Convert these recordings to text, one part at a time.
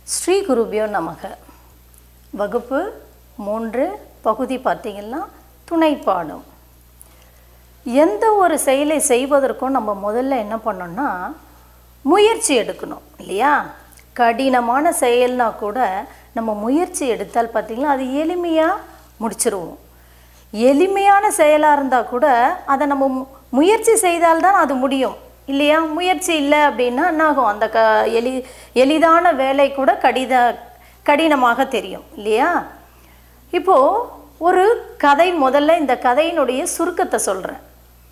ஸ்ரீ குருபியோ நமக வகுப்பு மூன்று பகுதி பார்த்திங்கன்னா துணைப்பாடும் எந்த ஒரு செயலை செய்வதற்கும் நம்ம முதல்ல என்ன பண்ணோம்னா முயற்சி எடுக்கணும் இல்லையா கடினமான செயல்னா கூட நம்ம முயற்சி எடுத்தால் பார்த்திங்கன்னா அது எளிமையாக முடிச்சிருவோம் எளிமையான செயலாக இருந்தால் கூட அதை நம்ம மு- முயற்சி செய்தால்தான் அது முடியும் இல்லையா முயற்சி இல்லை அப்படின்னா என்னாகும் அந்த க எளி எளிதான வேலை கூட கடித கடினமாக தெரியும் இல்லையா இப்போது ஒரு கதை முதல்ல இந்த கதையினுடைய சுருக்கத்தை சொல்கிறேன்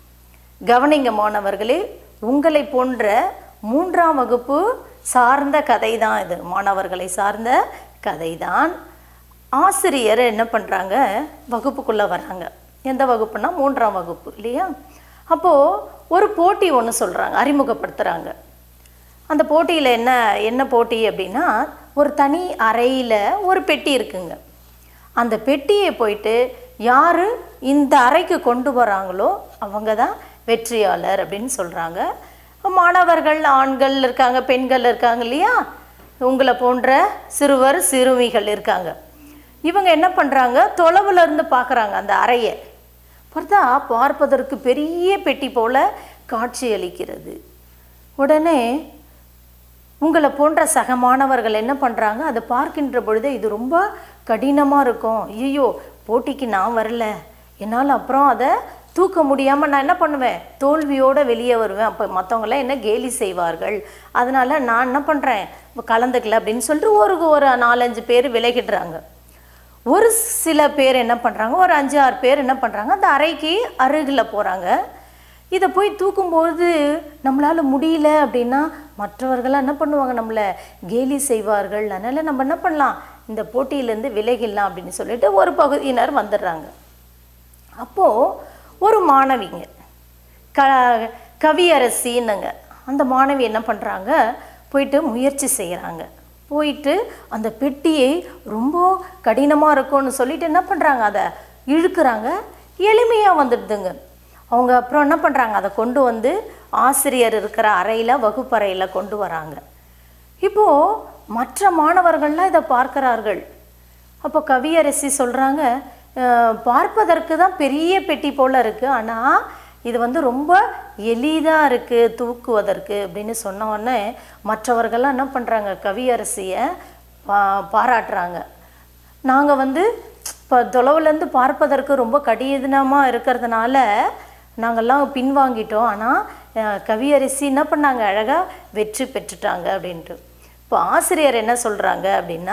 கவனிங்க மாணவர்களே உங்களை போன்ற மூன்றாம் வகுப்பு சார்ந்த கதை தான் இது மாணவர்களை சார்ந்த கதை தான் ஆசிரியர் என்ன பண்ணுறாங்க வகுப்புக்குள்ளே வராங்க எந்த வகுப்புனா மூன்றாம் வகுப்பு இல்லையா அப்போது ஒரு போட்டி ஒன்று சொல்கிறாங்க அறிமுகப்படுத்துகிறாங்க அந்த போட்டியில் என்ன என்ன போட்டி அப்படின்னா ஒரு தனி அறையில் ஒரு பெட்டி இருக்குங்க அந்த பெட்டியை போயிட்டு யார் இந்த அறைக்கு கொண்டு வராங்களோ அவங்க தான் வெற்றியாளர் அப்படின்னு சொல்கிறாங்க மாணவர்கள் ஆண்கள் இருக்காங்க பெண்கள் இருக்காங்க இல்லையா உங்களை போன்ற சிறுவர் சிறுமிகள் இருக்காங்க இவங்க என்ன பண்ணுறாங்க தொலைவுல இருந்து பார்க்குறாங்க அந்த அறையை பார்த்தா பார்ப்பதற்கு பெரிய பெட்டி போல காட்சி அளிக்கிறது உடனே உங்களை போன்ற சக மாணவர்கள் என்ன பண்ணுறாங்க அதை பார்க்கின்ற பொழுது இது ரொம்ப கடினமாக இருக்கும் ஐயோ போட்டிக்கு நான் வரல என்னால் அப்புறம் அதை தூக்க முடியாமல் நான் என்ன பண்ணுவேன் தோல்வியோடு வெளியே வருவேன் அப்போ மற்றவங்களாம் என்ன கேலி செய்வார்கள் அதனால் நான் என்ன பண்ணுறேன் கலந்துக்கல அப்படின்னு சொல்லிட்டு ஒரு ஒரு நாலஞ்சு பேர் விலகிடுறாங்க ஒரு சில பேர் என்ன பண்ணுறாங்க ஒரு அஞ்சு ஆறு பேர் என்ன பண்ணுறாங்க அந்த அறைக்கு அருகில் போகிறாங்க இதை போய் தூக்கும்போது நம்மளால் முடியல அப்படின்னா மற்றவர்கள்லாம் என்ன பண்ணுவாங்க நம்மளை கேலி செய்வார்கள் அதனால் நம்ம என்ன பண்ணலாம் இந்த போட்டியிலேருந்து விலகிடலாம் அப்படின்னு சொல்லிட்டு ஒரு பகுதியினர் வந்துடுறாங்க அப்போது ஒரு மாணவிங்க க கவியரசின்னுங்க அந்த மாணவி என்ன பண்ணுறாங்க போயிட்டு முயற்சி செய்கிறாங்க போயிட்டு அந்த பெட்டியை ரொம்ப கடினமாக இருக்கும்னு சொல்லிட்டு என்ன பண்ணுறாங்க அதை இழுக்கிறாங்க எளிமையாக வந்துடுதுங்க அவங்க அப்புறம் என்ன பண்ணுறாங்க அதை கொண்டு வந்து ஆசிரியர் இருக்கிற அறையில் வகுப்பறையில் கொண்டு வராங்க இப்போது மற்ற மாணவர்கள்லாம் இதை பார்க்கிறார்கள் அப்போ கவியரசி சொல்கிறாங்க பார்ப்பதற்கு தான் பெரிய பெட்டி போல் இருக்குது ஆனால் இது வந்து ரொம்ப எளிதாக இருக்குது தூக்குவதற்கு அப்படின்னு சொன்ன உடனே மற்றவர்கள்லாம் என்ன பண்ணுறாங்க கவியரசியை பா பாராட்டுறாங்க நாங்கள் வந்து இப்போ தொலைவுலேருந்து பார்ப்பதற்கு ரொம்ப கடினமாக இருக்கிறதுனால நாங்கள்லாம் பின்வாங்கிட்டோம் ஆனால் அஹ், கவியரசி என்ன பண்ணாங்க அழகாக வெற்றி பெற்றுட்டாங்க அப்படின்ட்டு இப்போ ஆசிரியர் என்ன சொல்கிறாங்க அப்படின்னா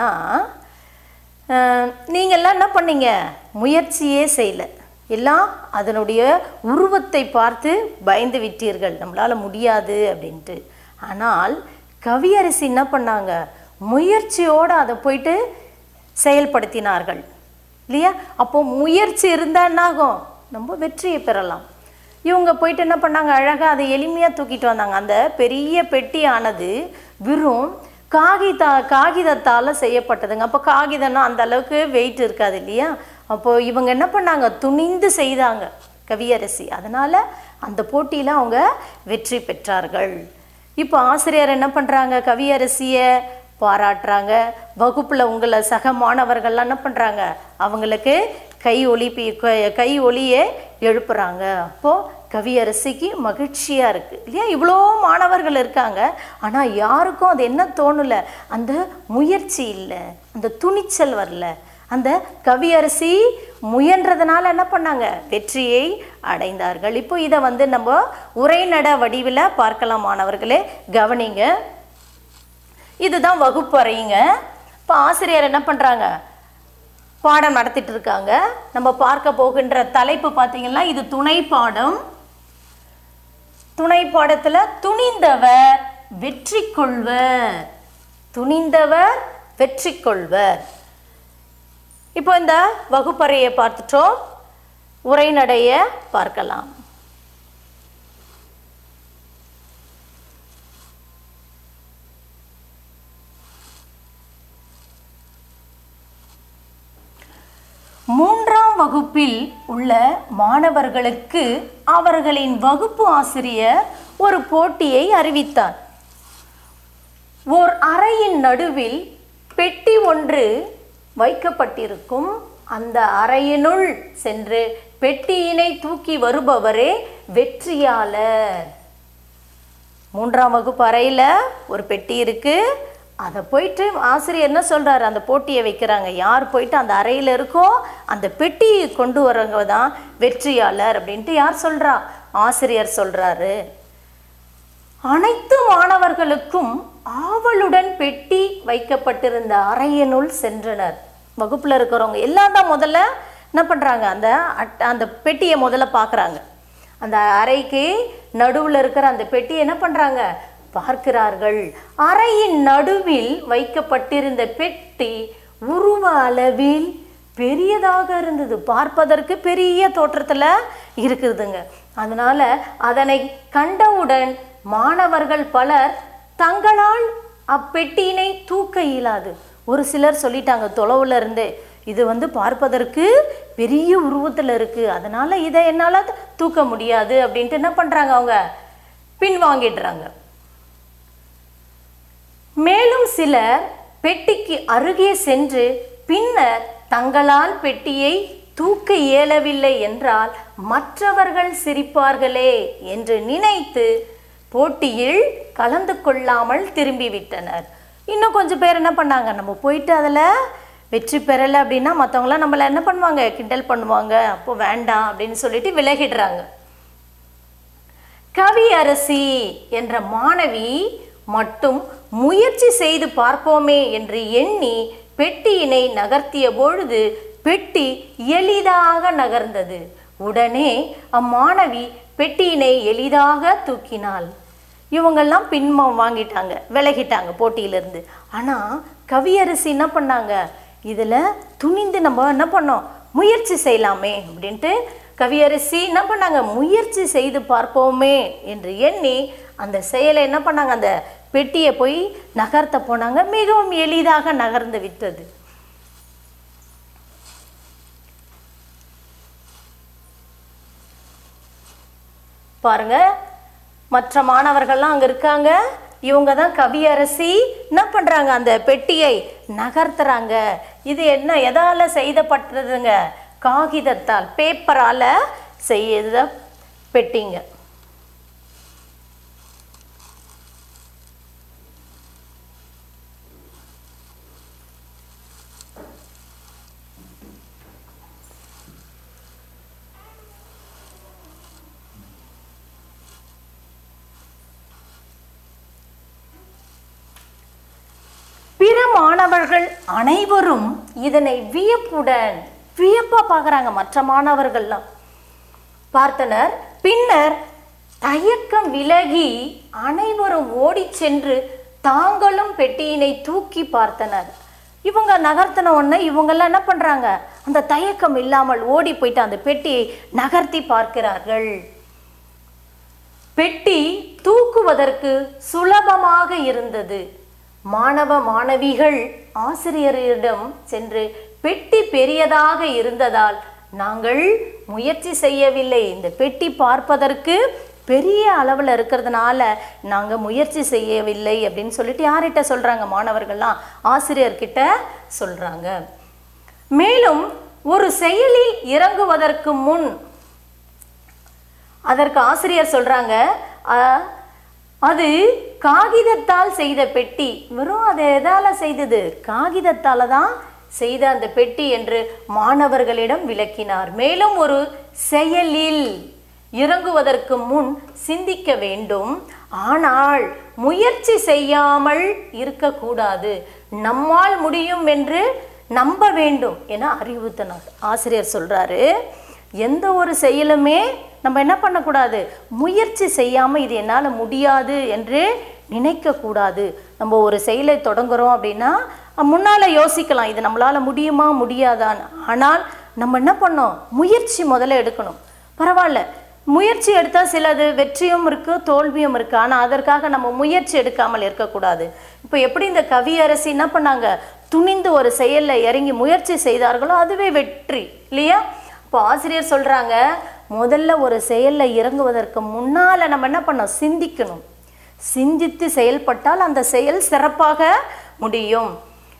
அஹ், நீங்கள்லாம் என்ன பண்ணீங்க முயற்சியே செய்யல எல்லாம் அதனுடைய உருவத்தை பார்த்து பயந்து விட்டீர்கள் நம்மளால் முடியாது அப்படின்ட்டு ஆனால் கவியரசி என்ன பண்ணாங்க முயற்சியோடு அதை போயிட்டு செயல்படுத்தினார்கள் இல்லையா அப்போ முயற்சி இருந்தால் என்னாகும் நம்ம வெற்றியை பெறலாம் இவங்க போயிட்டு என்ன பண்ணாங்க அழகாக அதை எளிமையாக தூக்கிட்டு வந்தாங்க அந்த பெரிய பெட்டியானது வெறும் காகித காகிதத்தால் செய்யப்பட்டதுங்க அப்போ காகிதம்னா அந்த அளவுக்கு வெயிட் இருக்காது இல்லையா அப்போது இவங்க என்ன பண்ணாங்க துணிந்து செய்தாங்க கவியரசி அதனால் அந்த போட்டியில் அவங்க வெற்றி பெற்றார்கள் இப்போ ஆசிரியர் என்ன பண்ணுறாங்க கவியரசியை பாராட்டுறாங்க வகுப்பில் உங்களை சக மாணவர்கள்லாம் என்ன பண்ணுறாங்க அவங்களுக்கு கை ஒலி பி- க- கை ஒலியை எழுப்புறாங்க அப்போது கவியரசிக்கு மகிழ்ச்சியாக இருக்குது இல்லையா இவ்வளோ மாணவர்கள் இருக்காங்க ஆனால் யாருக்கும் அது என்ன தோணலை அந்த முயற்சி இல்லை அந்த துணிச்சல் வரல அந்த கவியரசி முயன்றதுனால என்ன பண்ணாங்க வெற்றியை அடைந்தார்கள் இப்போ இதை வந்து நம்ம உரைநட வடிவில் பார்க்கலாம் மாணவர்களே கவனிங்க இதுதான் வகுப்பறைங்க இப்போ ஆசிரியர் என்ன பண்ணுறாங்க பாடம் நடத்திட்டு இருக்காங்க நம்ம பார்க்க போகின்ற தலைப்பு பார்த்தீங்கன்னா இது துணை பாடம் துணை பாடத்தில் துணிந்தவர் வெற்றி கொள்வர் துணிந்தவர் வெற்றி கொள்வர் இப்போ இந்த வகுப்பறையை பார்த்துட்டோம் உரைநடைய பார்க்கலாம் மூன்றாம் வகுப்பில் உள்ள மாணவர்களுக்கு அவர்களின் வகுப்பு ஆசிரியர் ஒரு போட்டியை அறிவித்தார் ஓர் அறையின் நடுவில் பெட்டி ஒன்று வைக்கப்பட்டிருக்கும் அந்த அறையினுள் சென்று பெட்டியினை தூக்கி வருபவரே வெற்றியாளர் மூன்றாம் வகுப்பு அறையில் ஒரு பெட்டி இருக்கு அதை போயிட்டு ஆசிரியர் என்ன சொல்றாரு அந்த போட்டியை வைக்கிறாங்க யார் போயிட்டு அந்த அறையில் இருக்கோ அந்த பெட்டியை கொண்டு வரவங்க தான் வெற்றியாளர் அப்படின்ட்டு யார் சொல்றா ஆசிரியர் சொல்றாரு அனைத்து மாணவர்களுக்கும் ஆவலுடன் பெட்டி வைக்கப்பட்டிருந்த அறையினுள் சென்றனர் வகுப்புல இருக்கிறவங்க எல்லாம் தான் முதல்ல என்ன பண்றாங்க அந்த அட்- அந்த பெட்டியை முதல்ல பார்க்கறாங்க அந்த அறைக்கு நடுவுல இருக்கிற அந்த பெட்டியை என்ன பண்றாங்க பார்க்கிறார்கள் அறையின் நடுவில் வைக்கப்பட்டிருந்த பெட்டி உருவ அளவில் பெரியதாக இருந்தது பார்ப்பதற்கு பெரிய தோற்றத்துல இருக்குதுங்க அதனால அதனை கண்டவுடன் மாணவர்கள் பலர் தங்களால் அப்பெட்டியினை தூக்க இயலாது ஒரு சிலர் சொல்லிட்டாங்க தொலைவுல இருந்தே இது வந்து பார்ப்பதற்கு பெரிய உருவத்துல இருக்கு அதனால இதை என்னால தூக்க முடியாது அப்படின்ட்டு என்ன பண்றாங்க அவங்க பின்வாங்கிடுறாங்க மேலும் சிலர் பெட்டிக்கு அருகே சென்று பின்னர் தங்களால் பெட்டியை தூக்க இயலவில்லை என்றால் மற்றவர்கள் சிரிப்பார்களே என்று நினைத்து போட்டியில் கலந்து கொள்ளாமல் திரும்பிவிட்டனர் இன்னும் கொஞ்சம் பேர் என்ன பண்ணாங்க நம்ம போயிட்டு அதில் வெற்றி பெறலை அப்படின்னா மற்றவங்களாம் நம்மளை என்ன பண்ணுவாங்க கிண்டல் பண்ணுவாங்க அப்போ வேண்டாம் அப்படின்னு சொல்லிட்டு விலகிடுறாங்க கவியரசி என்ற மாணவி மட்டும் முயற்சி செய்து பார்ப்போமே என்று எண்ணி பெட்டியினை நகர்த்திய பொழுது பெட்டி எளிதாக நகர்ந்தது உடனே அம்மாணவி பெட்டியினை எளிதாக தூக்கினாள் இவங்கெல்லாம் பின்மா வாங்கிட்டாங்க விலகிட்டாங்க போட்டியிலிருந்து ஆனால் கவியரசி என்ன பண்ணாங்க இதில் துணிந்து நம்ம என்ன பண்ணோம் முயற்சி செய்யலாமே அப்படின்ட்டு கவியரசி என்ன பண்ணாங்க முயற்சி செய்து பார்ப்போமே என்று எண்ணி அந்த செயலை என்ன பண்ணாங்க அந்த பெட்டியை போய் நகர்த்த போனாங்க மிகவும் எளிதாக நகர்ந்து விட்டது பாருங்க மற்ற மாணவர்கள்லாம் அங்க இருக்காங்க இவங்க தான் கவியரசி என்ன பண்றாங்க அந்த பெட்டியை நகர்த்துறாங்க இது என்ன எதால செய்தப்பட்டதுங்க காகிதத்தால் பேப்பரால செய்த பெட்டிங்க பிற மாணவர்கள் அனைவரும் இதனை வியப்புடன் வியப்பா பார்க்கறாங்க மற்ற மாணவர்கள்லாம் பார்த்தனர் பின்னர் தயக்கம் விலகி அனைவரும் ஓடிச் சென்று தாங்களும் பெட்டியினை தூக்கி பார்த்தனர் இவங்க நகர்த்தின உடனே இவங்கெல்லாம் என்ன பண்றாங்க அந்த தயக்கம் இல்லாமல் ஓடி போயிட்டு அந்த பெட்டியை நகர்த்தி பார்க்கிறார்கள் பெட்டி தூக்குவதற்கு சுலபமாக இருந்தது மாணவ மாணவிகள் ஆசிரியரிடம் சென்று பெட்டி பெரியதாக இருந்ததால் நாங்கள் முயற்சி செய்யவில்லை இந்த பெட்டி பார்ப்பதற்கு பெரிய அளவில் இருக்கிறதுனால நாங்கள் முயற்சி செய்யவில்லை அப்படின்னு சொல்லிட்டு யார்கிட்ட சொல்கிறாங்க மாணவர்கள்லாம் ஆசிரியர்கிட்ட சொல்கிறாங்க மேலும் ஒரு செயலில் இறங்குவதற்கு முன் அதற்கு ஆசிரியர் சொல்றாங்க "அ- அது காகிதத்தால் செய்த பெட்டி வெறும் அது எதால செய்தது காகிதத்தால தான் செய்த அந்த பெட்டி என்று மாணவர்களிடம் விளக்கினார் மேலும் ஒரு செயலில் இறங்குவதற்கு முன் சிந்திக்க வேண்டும் ஆனால் முயற்சி செய்யாமல் இருக்கக்கூடாது நம்மால் முடியும் என்று நம்ப வேண்டும் என அறிவுறுத்தினார் ஆசிரியர் சொல்றாரு எந்த ஒரு செயலுமே நம்ம என்ன பண்ணக்கூடாது முயற்சி செய்யாமல் இது என்னால் முடியாது என்று நினைக்கக்கூடாது நம்ம ஒரு செயலை தொடங்குறோம் அப்படின்னா முன்னால் யோசிக்கலாம் இது நம்மளால் முடியுமா முடியாதான்னு ஆனால் நம்ம என்ன பண்ணோம் முயற்சி முதல்ல எடுக்கணும் பரவாயில்ல முயற்சி எடுத்தால் சிலது வெற்றியும் இருக்கு தோல்வியும் இருக்கு ஆனால் அதற்காக நம்ம முயற்சி எடுக்காமல் இருக்கக்கூடாது இப்போ எப்படி இந்த கவியரசி என்ன பண்ணாங்க துணிந்து ஒரு செயலில் இறங்கி முயற்சி செய்தார்களோ அதுவே வெற்றி இல்லையா இப்போ ஆசிரியர் சொல்றாங்க முதல்ல ஒரு செயலில் இறங்குவதற்கு முன்னால நம்ம என்ன பண்ணோம் சிந்திக்கணும் சிந்தித்து செயல்பட்டால் அந்த செயல் சிறப்பாக முடியும்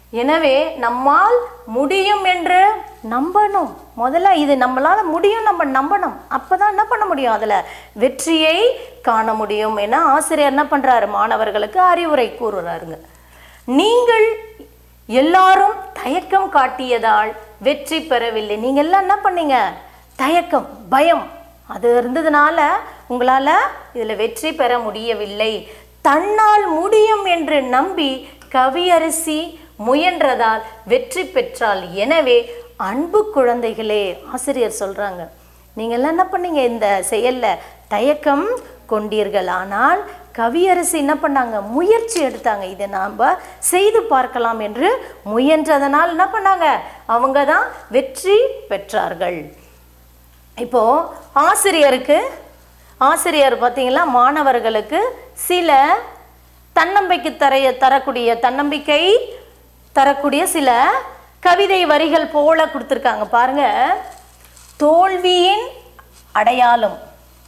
எனவே நம்மால் முடியும் என்று நம்பணும் முதல்ல இது நம்மளால முடியும் நம்ம நம்பணும் அப்பதான் என்ன பண்ண முடியும் அதுல வெற்றியை காண முடியும் என ஆசிரியர் என்ன பண்றாரு மாணவர்களுக்கு அறிவுரை கூறுறாருங்க நீங்கள் எல்லாரும் தயக்கம் காட்டியதால் வெற்றி பெறவில்லை நீங்க எல்லாம் என்ன பண்ணீங்க தயக்கம் பயம் அது இருந்ததுனால உங்களால இதுல வெற்றி பெற முடியவில்லை தன்னால் முடியும் என்று நம்பி கவியரசி முயன்றதால் வெற்றி பெற்றாள் எனவே அன்பு குழந்தைகளே ஆசிரியர் சொல்றாங்க நீங்க எல்லாம் என்ன பண்ணீங்க இந்த செயல்ல தயக்கம் கொண்டீர்கள் ஆனால் கவியரசி என்ன பண்ணாங்க முயற்சி எடுத்தாங்க இதை நாம் செய்து பார்க்கலாம் என்று முயன்றதனால் என்ன பண்ணாங்க அவங்க தான் வெற்றி பெற்றார்கள் இப்போ ஆசிரியருக்கு ஆசிரியர் பார்த்தீங்களா மாணவர்களுக்கு சில தன்னம்பிக்கை தரைய தரக்கூடிய தன்னம்பிக்கை தரக்கூடிய சில கவிதை வரிகள் போல கொடுத்துருக்காங்க பாருங்க தோல்வியின் அடையாளம்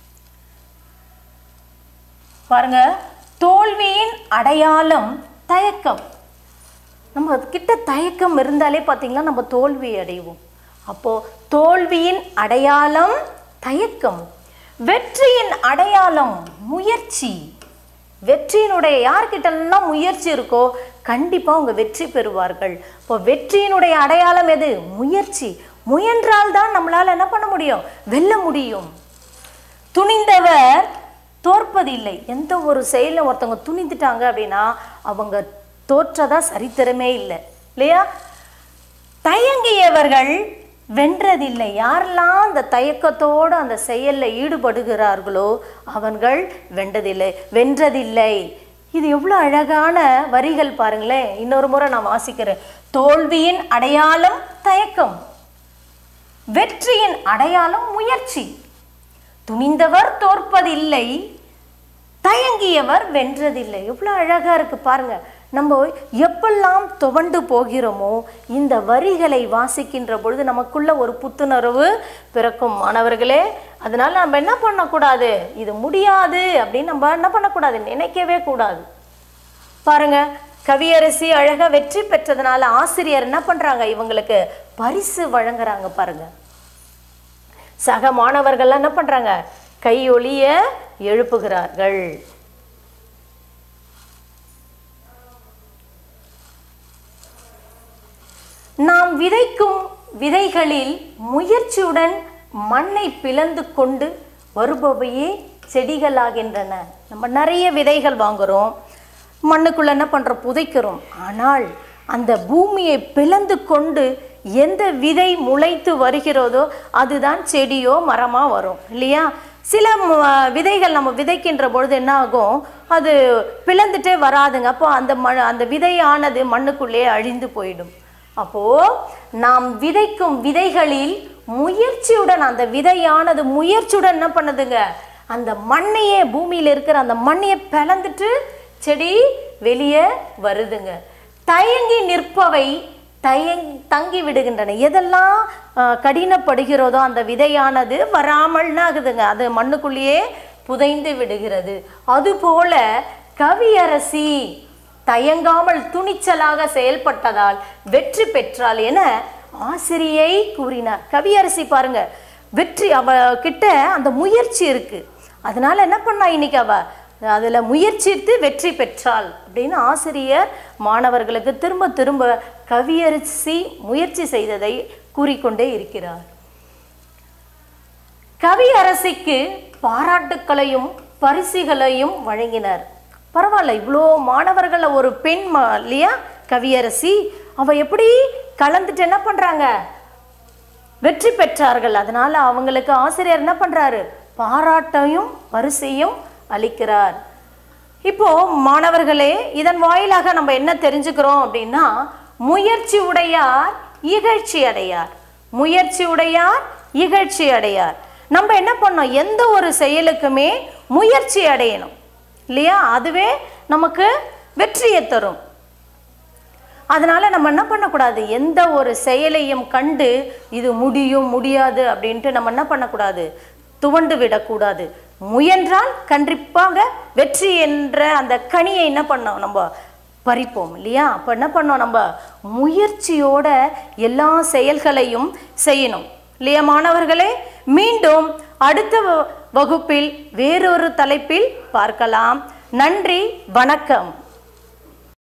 பாருங்க தோல்வியின் அடையாளம் தயக்கம் நம்ம கிட்ட தயக்கம் இருந்தாலே பார்த்தீங்களா நம்ம தோல்வி அடைவோம் அப்போ தோல்வியின் அடையாளம் தயக்கம் வெற்றியின் அடையாளம் முயற்சி வெற்றியினுடைய யார்கிட்டலாம் முயற்சி இருக்கோ கண்டிப்பா அவங்க வெற்றி பெறுவார்கள் இப்போ வெற்றியினுடைய அடையாளம் எது முயற்சி முயன்றால் தான் நம்மளால என்ன பண்ண முடியும் வெல்ல முடியும் துணிந்தவர் தோற்பதில்லை எந்த ஒரு செயலில் ஒருத்தவங்க துணிந்துட்டாங்க அப்படின்னா அவங்க தோற்றதா சரித்திரமே இல்லை இல்லையா தயங்கியவர்கள் வென்றதில்லை யாரெல்லாம் அந்த தயக்கத்தோடு அந்த செயலில் ஈடுபடுகிறார்களோ அவர்கள் வென்றதில்லை வென்றதில்லை இது எவ்வளோ அழகான வரிகள் பாருங்களேன் இன்னொரு முறை நான் வாசிக்கிறேன் தோல்வியின் அடையாளம் தயக்கம் வெற்றியின் அடையாளம் முயற்சி துணிந்தவர் தோற்பதில்லை தயங்கியவர் வென்றதில்லை எவ்வளோ அழகா இருக்கு பாருங்க நம்ம எப்பெல்லாம் துவண்டு போகிறோமோ இந்த வரிகளை வாசிக்கின்ற பொழுது நமக்குள்ள ஒரு புத்துணர்வு பிறக்கும் மாணவர்களே அதனால நம்ம என்ன பண்ணக்கூடாது இது முடியாது அப்படின்னு நம்ம என்ன பண்ணக்கூடாது நினைக்கவே கூடாது பாருங்க கவியரசி அழகா வெற்றி பெற்றதுனால ஆசிரியர் என்ன பண்றாங்க இவங்களுக்கு பரிசு வழங்குறாங்க பாருங்க சக மாணவர்கள்லாம் என்ன பண்றாங்க கையொலிய எழுப்புகிறார்கள் நாம் விதைக்கும் விதைகளில் முயற்சியுடன் மண்ணை பிளந்து கொண்டு வருபவையே செடிகளாகின்றன நம்ம நிறைய விதைகள் வாங்குறோம் மண்ணுக்குள்ள என்ன பண்றோம் புதைக்கிறோம் ஆனால் அந்த பூமியை பிளந்து கொண்டு எந்த விதை முளைத்து வருகிறதோ அதுதான் செடியோ மரமா வரும் இல்லையா சில ம- விதைகள் நம்ம விதைக்கின்ற பொழுது என்ன ஆகும் அது பிளந்துட்டே வராதுங்க அப்போ அந்த ம அந்த விதையானது மண்ணுக்குள்ளே அழிந்து போயிடும் அப்போ நாம் விதைக்கும் விதைகளில் முயற்சியுடன் அந்த விதையானது முயற்சியுடன் என்ன பண்ணுதுங்க அந்த மண்ணையே பூமியில இருக்கிற அந்த மண்ணையே பிளந்துட்டு செடி வெளியே வருதுங்க தயங்கி நிற்பவை தயங் தங்கி விடுகின்றன எதெல்லாம் அஹ், கடினப்படுகிறதோ அந்த விதையானது வராமல்னா ஆகுதுங்க அது மண்ணுக்குள்ளேயே புதைந்து விடுகிறது அதுபோல கவியரசி தயங்காமல் துணிச்சலாக செயல்பட்டதால் வெற்றி பெற்றாள் என ஆசிரியை கூறினார் கவியரசி பாருங்க வெற்றி அவ கிட்ட அந்த முயற்சி இருக்கு அதனால என்ன பண்ணா இன்னைக்கு அவ அதுல முயற்சித்து வெற்றி பெற்றாள் அப்படின்னு ஆசிரியர் மாணவர்களுக்கு திரும்ப திரும்ப கவியரசி முயற்சி செய்ததை கூறிக்கொண்டே இருக்கிறார் கவியரசிக்கு பாராட்டுக்களையும் பரிசுகளையும் வழங்கினர் பரவாயில்ல இவ்வளோ மாணவர்கள ஒரு பெண் ம- இல்லையா கவியரசி அவ எப்படி கலந்துட்டு என்ன பண்றாங்க வெற்றி பெற்றார்கள் அதனால அவங்களுக்கு ஆசிரியர் என்ன பண்றாரு பாராட்டையும் பரிசையும் அளிக்கிறார் இப்போ மாணவர்களே இதன் வாயிலாக நம்ம என்ன தெரிஞ்சுக்கிறோம் அப்படின்னா முயற்சி உடையார் இகழ்ச்சி அடையார் முயற்சி உடையார் இகழ்ச்சி அடையார் நம்ம என்ன பண்ணோம் எந்த ஒரு செயலுக்குமே முயற்சி அடையணும் இல்லையா அதுவே நமக்கு வெற்றியை தரும் அதனால நம்ம என்ன பண்ணக்கூடாது எந்த ஒரு செயலையும் கண்டு இது முடியும் முடியாது அப்படின்ட்டு நம்ம என்ன பண்ணக்கூடாது துவண்டு விடக்கூடாது முயன்றால் கண்டிப்பாக வெற்றி என்ற அந்த கனியை என்ன பண்ணோம் நம்ம பறிப்போம் இல்லையா அப்போ என்ன பண்ணோம் நம்ம முயற்சியோட எல்லா செயல்களையும் செய்யணும் இல்லையா மாணவர்களே மீண்டும் அடுத்த வ- வகுப்பில் வேறொரு தலைப்பில் பார்க்கலாம் நன்றி வணக்கம்